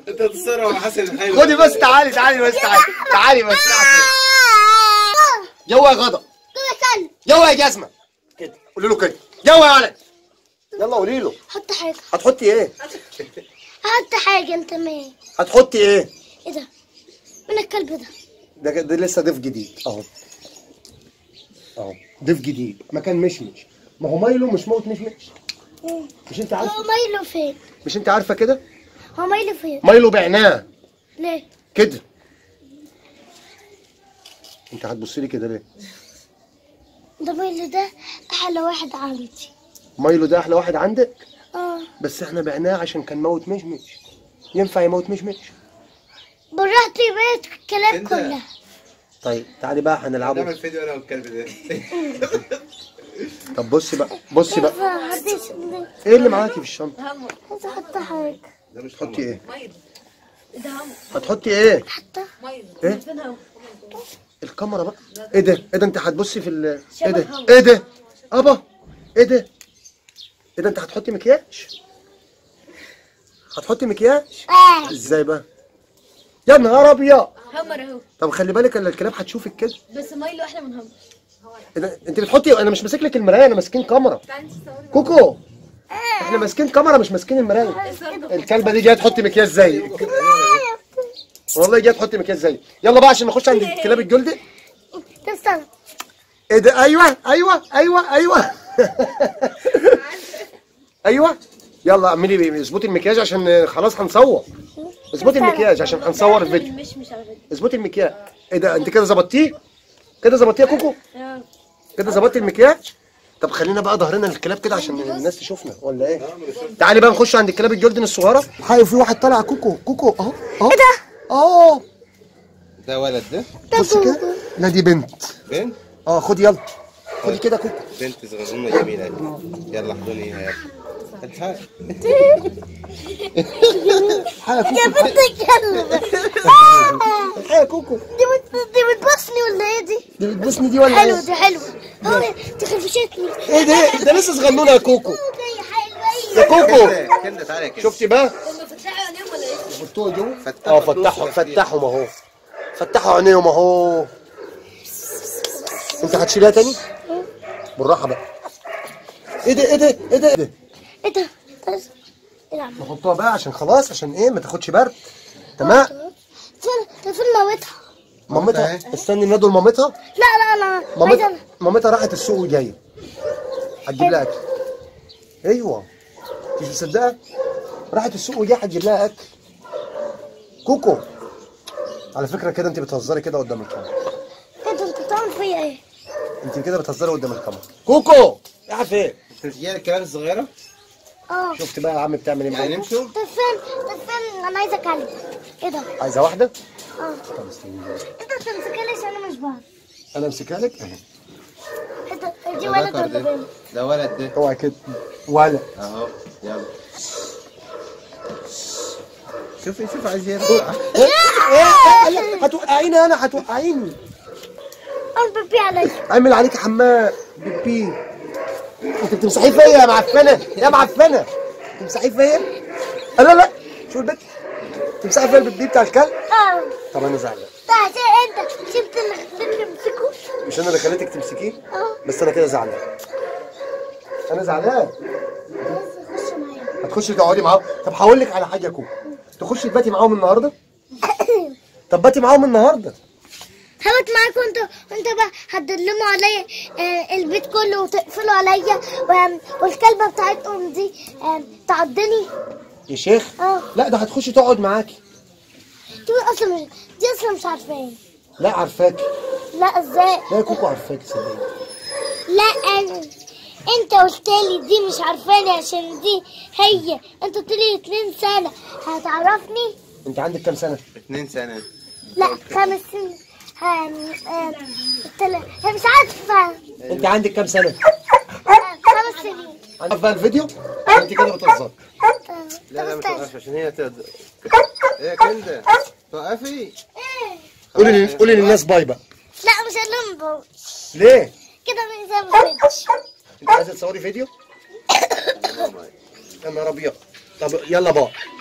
انت هتتصرف مع حسن الحلو خدي بس تعالي تعالي بس تعالي تعالي بس تعالي يلا يا غدا كده كلب يلا يا جزمه كده قولي له كده يلا يا ولد يلا قولي له حط حاجة هتحطي ايه حط حاجة انت مين هتحطي ايه ايه ده من الكلب ده ده ده لسه ضيف جديد اهو اهو ضيف جديد مكان مشمش ما هو مايلو مش موت مشمش مش انت هو عارفه مايله فين مش انت عارفه كده هو مايله فين مايلو بعناه ليه كده انت هتبصي لي كده ليه ده مايله ده احلى واحد عندي مايلو ده احلى واحد عندك اه بس احنا بعناه عشان كان موت مشمش ينفع يموت مشمش برحت بيت الكلاب انت- كلها طيب تعالي بقى هنلعبه نعمل فيديو انا والكلب ده طب بصي بقى بصي بقى محدش ايه اللي معاكي في الشنطه عايز احط حاجة ده مش تحطي ايه مايل ده هم هتحطي ايه حتى مايل إيه؟ فين هم الكاميرا بقى ايه ده ايه ده انت هتبصي في ال ايه ده ايه ده ابا ايه ده ايه ده انت هتحطي مكياج هتحطي مكياج اه ازاي بقى يا نهار ابيض همر اهو طب خلي بالك ان الكلاب هتشوفك كده بس مايله احلى من همر إيه ده؟ انت بتحطي انا مش ماسك لك المرايه انا ماسكين كاميرا تعالي تصوري كوكو احنا ماسكين كاميرا مش ماسكين المرايه الكلبه دي جايه تحط مكياج زيك والله جايه تحط مكياج زيك يلا بقى عشان نخش عند الكلاب الجلدي طب استنى ايه ده ايوه ايوه ايوه ايوه ايوه يلا اعملي اظبطي المكياج عشان خلاص هنصور اظبطي المكياج عشان هنصور الفيديو مش مش على فكره اظبطي المكياج ايه ده انت كده ظبطتيه كده ظبطتيه يا كوكو آه. كده ظبطتي المكياج طب خلينا بقى ظهرنا للكلاب كده عشان الناس تشوفنا ولا ايه تعالي بقى نخش عند الكلاب الجولدن الصغيره حي في واحد طالع كوكو كوكو اهو اهو ايه ده اه ده ولد ده بص كده لا دي بنت بنت اه خدي يلا خدي كده كوكو بنت صغنونه جميله دي. يلا احضنيها يلا الحق حي يا يا كوكو بنت الكلب حي يا كوكو دي بت... دي بتبصني ولا ايه دي دي بتبوسني دي ولا حلوة ايه دي حلوة هو دي خفشتني ايه ده ده لسه صغنونه يا كوكو دي حلوة يا كوكو كده كده تعالى كده شفتي بقى هم فتحوا عينيهم ولا ايه؟ حطوها جوه فتحوا اه فتحوا فلوسها كتير. فتحوا اهو فتحوا عينيهم اهو انت هتشيلها تاني بالراحه بقى ايه ده ايه ده ايه ده إيه ده ايه ده طيب. العب نحطها بقى عشان خلاص عشان ايه ما تاخدش برد تمام فين فين موتها مامتها استني نادوا لمامتها لا لا لا عايزة مامتها أنا. مامتها راحت السوق وجايه هتجيب لها اكل ايوه انت مش مصدقه راحت السوق وجايه هتجيب لها اكل كوكو على فكره كده انت بتهزري كده قدام الكاميرا ايه ده انت بتعمل فيا ايه انت كده بتهزري قدام الكاميرا كوكو يا فين انت جايه الكلاب الصغيره اه شفت بقى يا عم بتعمل ايه يعني معايا نمشوا طب فين طب فين انا عايزة كلب ايه ده عايزه واحده اه طب استني انت تمسكها لي عشان انا مش بعرف انا امسكها لك اهي ايه ده دي ده ولد ذكر ولا ده. بنت ده ولد ده اوعى كده ولا اهو يلا شوفي شوف عايز يرجع ايه هتوقعيني انا هتوقعيني انا ببي عليا عامل عليك حمام بيبي انت بتمسحيه فيا يا معفنه يا معفنه تمسحيه فيا لا لا شو البت تمسحي فيا البيبي بتاع الكلب اه طب انا زعلان ده عشان انت شفت اللي خليتني امسكه مش انا اللي خليتك تمسكيه اه بس انا كده زعلان انا زعلان بس خش معايا هتخشي تقعدي معاهم طب هقول لك على حاجه يا كوكو تخشي تباتي معاهم النهارده طب باتي معاهم النهارده هبت معاك وانت وانت بقى هتدلموا عليا آه، البيت كله وتقفلوا عليا و- والكلبه بتاعتهم دي آه، تعضني يا شيخ اه لا ده هتخشي تقعد معاكي دي اصلا مش دي اصلا مش عارفاني لا عارفاكي لا ازاي لا يا كوكو عارفاكي صدقني لا انا انت قلت لي دي مش عارفاني عشان دي هي انت قلت لي اتنين سنه هتعرفني انت عندك كام سنه اتنين سنة لا خمس سنين هم آم، التلا- هي مش عارفه انت عندك كام سنه آه، خمس سنين عارف بقى الفيديو انت كده بتهزري آه، لا لا ما طب استنى. توقفش عشان هي تقدر ايه يا كندا توقفي إيه؟ قولي لل- قولي للناس باي بقى لا مش هلم ليه كده من زي ما قلتش انت عايزه تصوري فيديو يا نهار ابيض طب يلا بقى